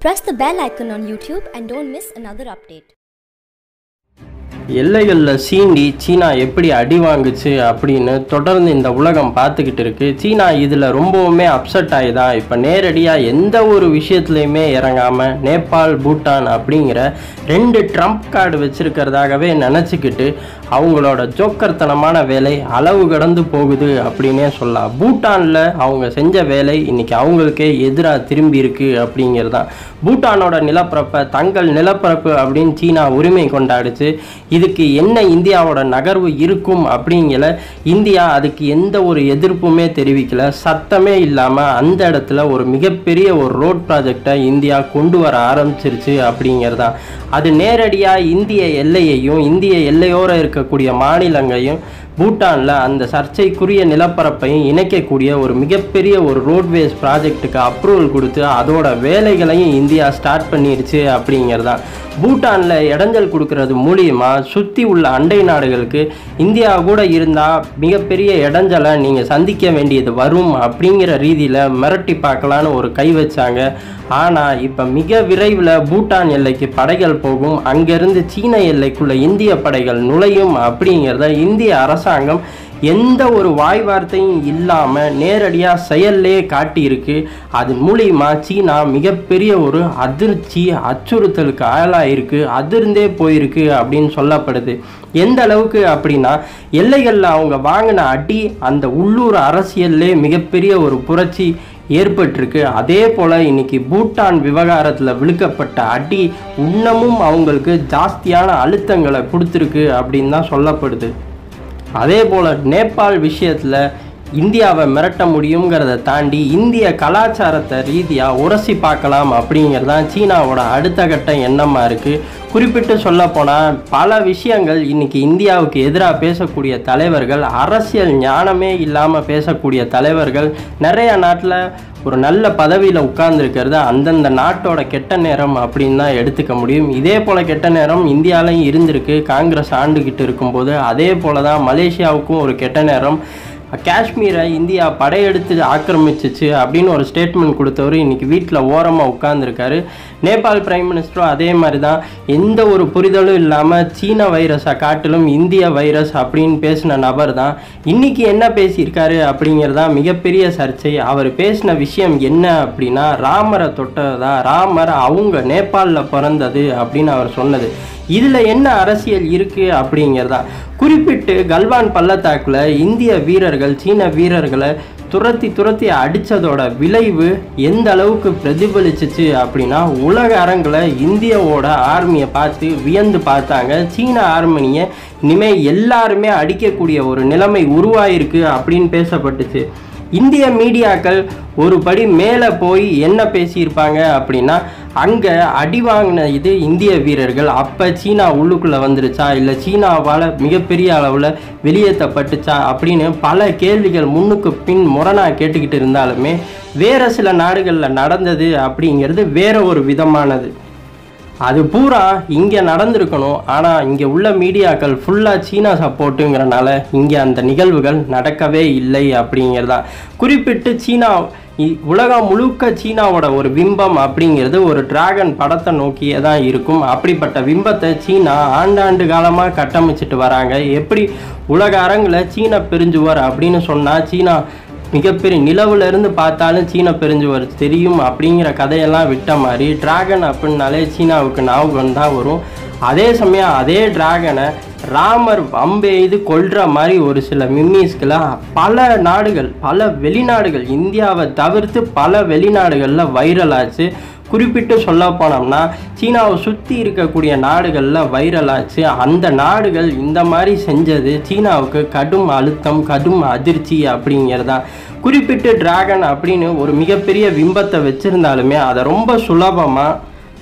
Press the bell icon on YouTube and don't miss another update. எல்லைகளில் சீண்டி சீனா எப்படி அடி வாங்குச்சு அப்படின்னு தொடர்ந்து இந்த உலகம் பார்த்துக்கிட்டு இருக்கு சீனா இதில் ரொம்பவுமே அப்செட் ஆகிதான் இப்போ நேரடியாக எந்த ஒரு விஷயத்துலையுமே இறங்காமல் நேபாள் பூட்டான் அப்படிங்கிற ரெண்டு ட்ரம்ப் கார்டு வச்சிருக்கிறதாகவே நினச்சிக்கிட்டு அவங்களோட ஜோக்கர்த்தனமான வேலை அளவு கடந்து போகுது அப்படின்னே சொல்லலாம் பூட்டானில் அவங்க செஞ்ச வேலை இன்னைக்கு அவங்களுக்கே எதிராக திரும்பி இருக்கு அப்படிங்கிறது தான் பூட்டானோட நிலப்பரப்பை தங்கள் நிலப்பரப்பு அப்படின்னு சீனா உரிமை கொண்டாடுச்சு இதுக்கு என்ன இந்தியாவோட நகர்வு இருக்கும் அப்படிங்கிற இந்தியா அதுக்கு எந்த ஒரு எதிர்ப்புமே தெரிவிக்கல சத்தமே இல்லாமல் அந்த இடத்துல ஒரு மிகப்பெரிய ஒரு ரோட் ப்ராஜெக்டை இந்தியா கொண்டு வர ஆரம்பிச்சிருச்சு அப்படிங்கிறதான் அது நேரடியாக இந்திய எல்லையையும் இந்திய எல்லையோர இருக்கக்கூடிய மாநிலங்களையும் பூட்டானில் அந்த சர்ச்சைக்குரிய நிலப்பரப்பையும் இணைக்கக்கூடிய ஒரு மிகப்பெரிய ஒரு ரோட்வேஸ் ப்ராஜெக்ட்டுக்கு அப்ரூவல் கொடுத்து அதோட வேலைகளையும் இந்தியா ஸ்டார்ட் பண்ணிருச்சு அப்படிங்கிறதான் பூட்டானில் இடைஞ்சல் கொடுக்கறது மூலியமாக சுற்றி உள்ள அண்டை நாடுகளுக்கு இந்தியா கூட இருந்தால் மிகப்பெரிய இடைஞ்சலை நீங்கள் சந்திக்க வேண்டியது வரும் அப்படிங்கிற ரீதியில் மிரட்டி பார்க்கலான்னு ஒரு கை வச்சாங்க ஆனால் இப்போ மிக விரைவில் பூட்டான் எல்லைக்கு படைகள் போகும் அங்கேருந்து சீன எல்லைக்குள்ள இந்திய படைகள் நுழையும் அப்படிங்கிறத இந்திய அரசாங்கம் எந்த ஒரு வாய் வார்த்தையும் இல்லாமல் நேரடியாக செயல்லே காட்டியிருக்கு அது மூலியமா சீனா மிகப்பெரிய ஒரு அதிர்ச்சி அச்சுறுத்தலுக்கு ஆளாயிருக்கு அதிர்ந்தே போயிருக்கு அப்படின்னு சொல்லப்படுது எந்த அளவுக்கு அப்படின்னா எல்லைகளில் அவங்க வாங்கின அடி அந்த உள்ளூர் அரசியல்லே மிகப்பெரிய ஒரு புரட்சி ஏற்பட்டிருக்கு அதே போல் இன்னைக்கு பூட்டான் விவகாரத்தில் விழுக்கப்பட்ட அடி இன்னமும் அவங்களுக்கு ஜாஸ்தியான அழுத்தங்களை கொடுத்துருக்கு அப்படின்னு தான் சொல்லப்படுது அதே போல் நேபாள் விஷயத்தில் இந்தியாவை மிரட்ட முடியுங்கிறத தாண்டி இந்திய கலாச்சாரத்தை ரீதியாக உரசி பார்க்கலாம் அப்படிங்கிறது தான் சீனாவோட அடுத்த கட்ட எண்ணமாக இருக்குது குறிப்பிட்டு சொல்லப்போனால் பல விஷயங்கள் இன்னைக்கு இந்தியாவுக்கு எதிராக பேசக்கூடிய தலைவர்கள் அரசியல் ஞானமே இல்லாமல் பேசக்கூடிய தலைவர்கள் நிறைய நாட்டில் ஒரு நல்ல பதவியில் உட்கார்ந்துருக்கிறது அந்தந்த நாட்டோட கெட்ட நேரம் அப்படின்னு தான் எடுத்துக்க முடியும் இதே போல் கெட்ட நேரம் இந்தியாலையும் இருந்திருக்கு காங்கிரஸ் ஆண்டுகிட்டு இருக்கும்போது அதே போல் தான் மலேசியாவுக்கும் ஒரு கெட்ட நேரம் காஷ்மீரை இந்தியா படையெடுத்து ஆக்கிரமிச்சிச்சு அப்படின்னு ஒரு ஸ்டேட்மெண்ட் கொடுத்தவர் இன்னைக்கு வீட்டில் ஓரமாக உட்கார்ந்துருக்காரு நேபாள் பிரைம் மினிஸ்டரும் அதே மாதிரி தான் எந்த ஒரு புரிதலும் இல்லாமல் சீன வைரஸை காட்டிலும் இந்திய வைரஸ் அப்படின்னு பேசின நபர் தான் இன்னைக்கு என்ன பேசியிருக்காரு அப்படிங்கிறதா மிகப்பெரிய சர்ச்சை அவர் பேசின விஷயம் என்ன அப்படின்னா ராமரை தொட்டதா ராமர் அவங்க நேபாளில் பிறந்தது அப்படின்னு அவர் சொன்னது இதில் என்ன அரசியல் இருக்குது அப்படிங்கிறதா குறிப்பிட்டு கல்வான் பள்ளத்தாக்கில் இந்திய வீரர்கள் சீன வீரர்களை துரத்தி துரத்தி அடித்ததோட விளைவு எந்த அளவுக்கு பிரதிபலிச்சிச்சு அப்படின்னா உலக அரங்கில் இந்தியாவோட ஆர்மியை பார்த்து வியந்து பார்த்தாங்க சீன ஆர்மனியை இனிமேல் எல்லாருமே அடிக்கக்கூடிய ஒரு நிலைமை உருவாயிருக்கு அப்படின்னு பேசப்பட்டுச்சு இந்திய மீடியாக்கள் ஒரு படி மேலே போய் என்ன பேசியிருப்பாங்க அப்படின்னா அங்கே அடி வாங்கின இது இந்திய வீரர்கள் அப்போ சீனா உள்ளுக்குள்ளே வந்துருச்சா இல்லை சீனாவால் மிகப்பெரிய அளவில் வெளியேற்றப்பட்டுச்சா அப்படின்னு பல கேள்விகள் முன்னுக்கு பின் முரணாக கேட்டுக்கிட்டு இருந்தாலுமே வேறு சில நாடுகளில் நடந்தது அப்படிங்கிறது வேற ஒரு விதமானது அது பூரா இங்கே நடந்திருக்கணும் ஆனால் இங்கே உள்ள மீடியாக்கள் ஃபுல்லாக சீனா சப்போர்ட்டுங்கிறனால இங்கே அந்த நிகழ்வுகள் நடக்கவே இல்லை அப்படிங்கிறதான் குறிப்பிட்டு சீனா இ- உலகம் முழுக்க சீனாவோட ஒரு பிம்பம் அப்படிங்கிறது ஒரு டிராகன் படத்தை நோக்கியே தான் இருக்கும் அப்படிப்பட்ட பிம்பத்தை சீனா ஆண்டாண்டு காலமாக கட்டமைச்சிட்டு வராங்க எப்படி உலக அரங்கில் சீன பெருஞ்சுவர் அப்படின்னு சொன்னால் சீனா மிகப்பெரிய நிலவுல இருந்து பார்த்தாலும் சீன பெருஞ்சுவர் தெரியும் அப்படிங்கிற கதையெல்லாம் விட்ட மாதிரி டிராகன் அப்படின்னாலே சீனாவுக்கு ஞாபகம் தான் வரும் அதே சமயம் அதே டிராகனை ராமர் அம்பெய்து கொல்ற மாதிரி ஒரு சில மிம்மிஸ்களை பல நாடுகள் பல வெளிநாடுகள் இந்தியாவை தவிர்த்து பல வெளிநாடுகளில் வைரல் ஆச்சு குறிப்பிட்டு சொல்ல போனோம்னா சீனாவை சுற்றி இருக்கக்கூடிய நாடுகளில் வைரல் ஆச்சு அந்த நாடுகள் இந்த மாதிரி செஞ்சது சீனாவுக்கு கடும் அழுத்தம் கடும் அதிர்ச்சி அப்படிங்கிறதான் குறிப்பிட்டு டிராகன் அப்படின்னு ஒரு மிகப்பெரிய பிம்பத்தை வச்சுருந்தாலுமே அதை ரொம்ப சுலபமாக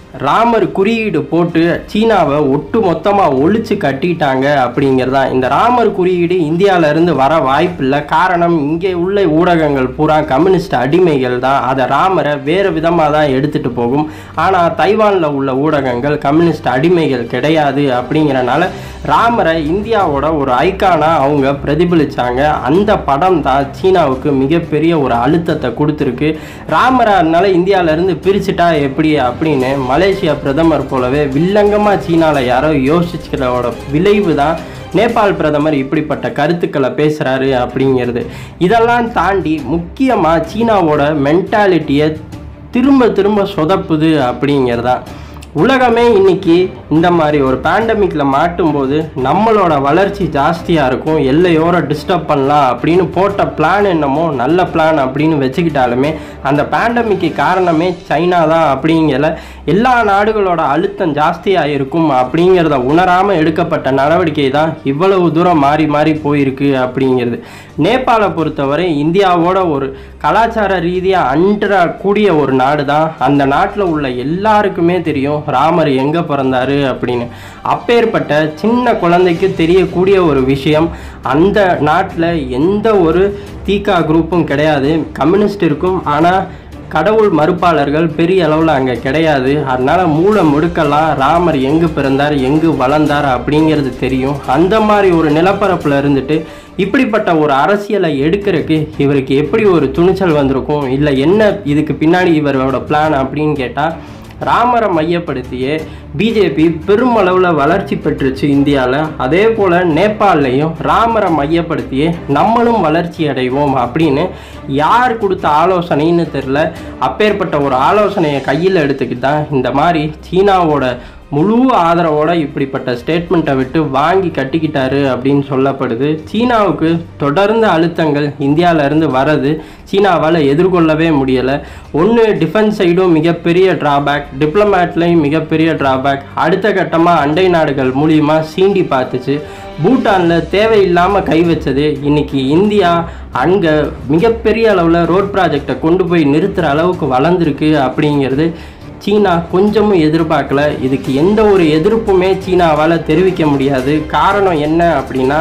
ராமர் குறியீடு போட்டு சீனாவை ஒட்டு மொத்தமாக ஒழிச்சு கட்டிட்டாங்க அப்படிங்கிறதா இந்த ராமர் குறியீடு இந்தியால இருந்து வர வாய்ப்பில்லை காரணம் இங்கே உள்ள ஊடகங்கள் பூரா கம்யூனிஸ்ட் அடிமைகள் தான் அதை ராமரை வேறு விதமாக தான் எடுத்துகிட்டு போகும் ஆனால் தைவானில் உள்ள ஊடகங்கள் கம்யூனிஸ்ட் அடிமைகள் கிடையாது அப்படிங்கிறனால ராமரை இந்தியாவோட ஒரு ஐக்கானாக அவங்க பிரதிபலிச்சாங்க அந்த படம் தான் சீனாவுக்கு மிகப்பெரிய ஒரு அழுத்தத்தை கொடுத்துருக்கு ராமரை அதனால இந்தியாவிலேருந்து பிரிச்சுட்டா எப்படி அப்படின்னு மலேசியா பிரதமர் போலவே வில்லங்கமாக சீனாவில் யாரோ யோசிக்கிறதோட விளைவு தான் நேபாள் பிரதமர் இப்படிப்பட்ட கருத்துக்களை பேசுகிறாரு அப்படிங்கிறது இதெல்லாம் தாண்டி முக்கியமாக சீனாவோட மென்டாலிட்டியை திரும்ப திரும்ப சொதப்புது அப்படிங்கிறதா உலகமே இன்னைக்கு இந்த மாதிரி ஒரு பேண்டமிக்கில் மாட்டும்போது நம்மளோட வளர்ச்சி ஜாஸ்தியாக இருக்கும் எல்லையோர டிஸ்டர்ப் பண்ணலாம் அப்படின்னு போட்ட பிளான் என்னமோ நல்ல பிளான் அப்படின்னு வச்சுக்கிட்டாலுமே அந்த பேண்டமிக்கு காரணமே சைனா தான் அப்படிங்கிற எல்லா நாடுகளோட அழுத்தம் ஜாஸ்தியாக இருக்கும் அப்படிங்கிறத உணராமல் எடுக்கப்பட்ட நடவடிக்கை தான் இவ்வளவு தூரம் மாறி மாறி போயிருக்கு அப்படிங்கிறது நேபாளை பொறுத்தவரை இந்தியாவோட ஒரு கலாச்சார ரீதியாக அன்றக்கூடிய ஒரு நாடு தான் அந்த நாட்டில் உள்ள எல்லாருக்குமே தெரியும் ராமர் எங்கே பிறந்தாரு அப்படின்னு அப்பேற்பட்ட சின்ன குழந்தைக்கு தெரியக்கூடிய ஒரு விஷயம் அந்த நாட்டில் எந்த ஒரு தீகா குரூப்பும் கிடையாது கம்யூனிஸ்ட் இருக்கும் ஆனால் கடவுள் மறுப்பாளர்கள் பெரிய அளவில் அங்கே கிடையாது அதனால் மூளை முடுக்கலாம் ராமர் எங்கு பிறந்தார் எங்கு வளர்ந்தார் அப்படிங்கிறது தெரியும் அந்த மாதிரி ஒரு நிலப்பரப்பில் இருந்துட்டு இப்படிப்பட்ட ஒரு அரசியலை எடுக்கிறதுக்கு இவருக்கு எப்படி ஒரு துணிச்சல் வந்திருக்கும் இல்லை என்ன இதுக்கு பின்னாடி இவரோட பிளான் அப்படின்னு கேட்டால் ராமரை மையப்படுத்தியே பிஜேபி பெருமளவில் வளர்ச்சி பெற்றுச்சு இந்தியாவில் அதே போல் நேபாள்லையும் ராமரை மையப்படுத்தியே நம்மளும் வளர்ச்சி அடைவோம் அப்படின்னு யார் கொடுத்த ஆலோசனைன்னு தெரில அப்பேற்பட்ட ஒரு ஆலோசனையை கையில் எடுத்துக்கிட்டு தான் இந்த மாதிரி சீனாவோட முழு ஆதரவோட இப்படிப்பட்ட ஸ்டேட்மெண்ட்டை விட்டு வாங்கி கட்டிக்கிட்டாரு அப்படின்னு சொல்லப்படுது சீனாவுக்கு தொடர்ந்து அழுத்தங்கள் இந்தியாவிலேருந்து வரது சீனாவால் எதிர்கொள்ளவே முடியலை ஒன்று டிஃபென்ஸ் சைடும் மிகப்பெரிய டிராபேக் டிப்ளமேட்லேயும் மிகப்பெரிய டிராபேக் அடுத்த கட்டமாக அண்டை நாடுகள் மூலியமாக சீண்டி பார்த்துச்சு பூட்டானில் தேவையில்லாமல் கை வச்சது இன்னைக்கு இந்தியா அங்கே மிகப்பெரிய அளவில் ரோட் ப்ராஜெக்டை கொண்டு போய் நிறுத்துகிற அளவுக்கு வளர்ந்துருக்கு அப்படிங்கிறது சீனா கொஞ்சமும் எதிர்பார்க்கல இதுக்கு எந்த ஒரு எதிர்ப்புமே சீனாவால் தெரிவிக்க முடியாது காரணம் என்ன அப்படின்னா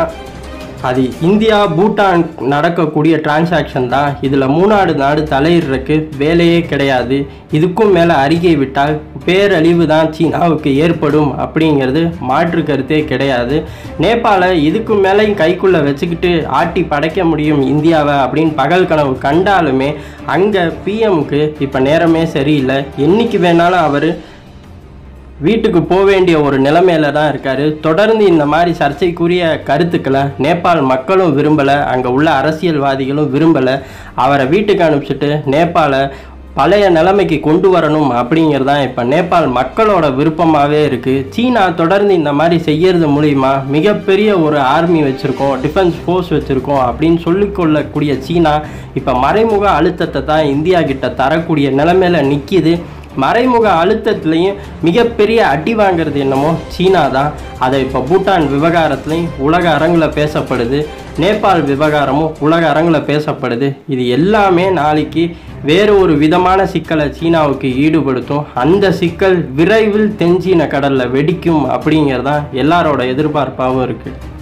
அது இந்தியா பூட்டான் நடக்கக்கூடிய டிரான்சாக்ஷன் தான் இதில் மூணாடு நாடு தலையிடுறதுக்கு வேலையே கிடையாது இதுக்கும் மேலே அறிக்கை விட்டால் பேரழிவு தான் சீனாவுக்கு ஏற்படும் அப்படிங்கிறது மாற்று கருத்தே கிடையாது நேபாளை இதுக்கு மேலேயும் கைக்குள்ளே வச்சுக்கிட்டு ஆட்டி படைக்க முடியும் இந்தியாவை அப்படின்னு பகல் கனவு கண்டாலுமே அங்கே பிஎம்க்கு இப்போ நேரமே சரியில்லை என்னைக்கு வேணாலும் அவர் வீட்டுக்கு போக வேண்டிய ஒரு நிலைமையில தான் இருக்காரு தொடர்ந்து இந்த மாதிரி சர்ச்சைக்குரிய கருத்துக்களை நேபாள் மக்களும் விரும்பலை அங்கே உள்ள அரசியல்வாதிகளும் விரும்பலை அவரை வீட்டுக்கு அனுப்பிச்சிட்டு நேபாளை பழைய நிலைமைக்கு கொண்டு வரணும் அப்படிங்கிறது தான் இப்போ நேபாள் மக்களோட விருப்பமாகவே இருக்குது சீனா தொடர்ந்து இந்த மாதிரி செய்யறது மூலிமா மிகப்பெரிய ஒரு ஆர்மி வச்சுருக்கோம் டிஃபென்ஸ் ஃபோர்ஸ் வச்சுருக்கோம் அப்படின்னு சொல்லிக்கொள்ளக்கூடிய சீனா இப்போ மறைமுக அழுத்தத்தை தான் இந்தியா கிட்ட தரக்கூடிய நிலைமையில நிற்கிது மறைமுக அழுத்தத்துலேயும் மிகப்பெரிய அடி வாங்குறது என்னமோ சீனா தான் அதை இப்போ பூட்டான் விவகாரத்துலையும் உலக அரங்கில் பேசப்படுது நேபாள் விவகாரமும் உலக அரங்கில் பேசப்படுது இது எல்லாமே நாளைக்கு வேறு ஒரு விதமான சிக்கலை சீனாவுக்கு ஈடுபடுத்தும் அந்த சிக்கல் விரைவில் தென்சீன கடலில் வெடிக்கும் அப்படிங்கிறதான் எல்லாரோட எதிர்பார்ப்பாகவும் இருக்குது